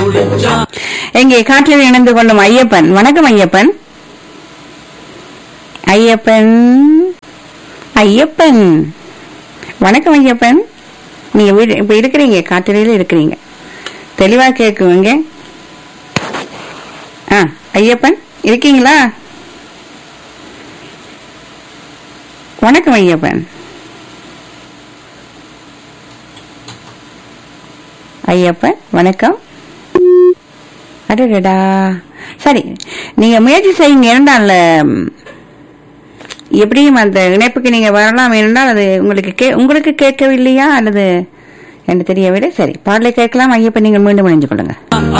எங்கே காற்றில் இணைந்து கொள்ளும் ஐயப்பன் வணக்கம் ஐயப்பன் ஐயப்பன் ஐயப்பன் வணக்கம் ஐயப்பன் நீங்க வீடு இப்ப இருக்கிறீங்க காற்றிலையில இருக்கிறீங்க தெளிவா கேக்குவீங்க ஆ ஐயப்பன் இருக்கீங்களா வணக்கம் ஐயப்பன் ஐயப்பன் வணக்கம் அடடா சரி நீங்க முயற்சி செய்யுங்க இரண்டால எப்படியும் அந்த இணைப்புக்கு நீங்க வரலாம் என்றால் அது உங்களுக்கு கே உங்களுக்கு கேட்கவில்லையா அல்லது என்று தெரியவில்லை சரி பாடலை கேட்கலாம் ஐயப்பன் நீங்கள் மீண்டும் இணைஞ்சு கொள்ளுங்க